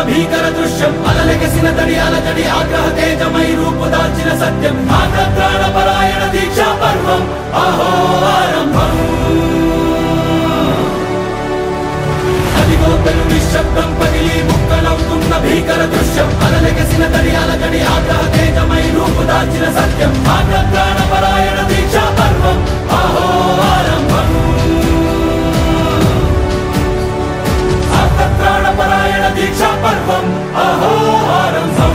భీకర దృశ్యం అలలెగసిన తడి అలజడి ఆగ్రహ తేజమై రూపు దాల్చిన సత్యం ఆగ్రత్రాణ పరాయణ దీక్షా పర్వం అహో ఆరంభం అదిగో పెను నిశ్శబ్దం పగిలి ముక్కలవుతున్న భీకర దృశ్యం అలలెగసిన తడి అలజడి ఆగ్రహ తేజమై రూపు దాల్చిన సత్యం ఆగ్రత్రాణ పరాయణ దీక్షా పర్వం అహో ఆరంభం ఆర్తత్రాణపరాయణ దీక్షా పర్వం అహో ఆరంభం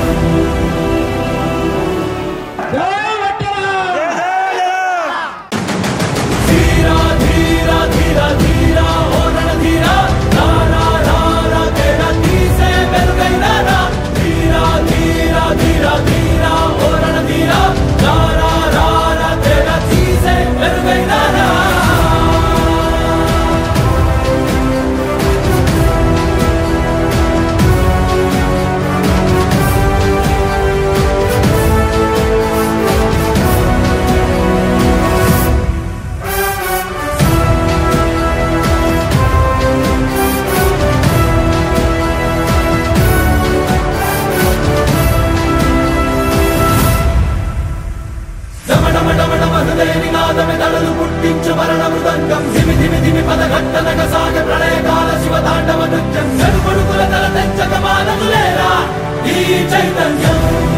ధీరా ధీరా ధీరా ధీరా ఓ రణధీరా రా రా రా రా తేరా తీసే వెలుగైన రా ధీరా ధీరా ధీరా ధీరా ఓ రణధీరా రా రా రా రా తేరా తీసే వెలుగైన రా డమడమడమడమ హృదయ నినాదమే దళలు పుట్టించు మరణ మృదంగం ధిమి ధిమి ధిమి పదఘట్టనగ సాగ ప్రళయకాల శివ తాండవ నృత్యం చెరుపడుకుల తల తెంచక మానదులేరా ఈ చైతన్యం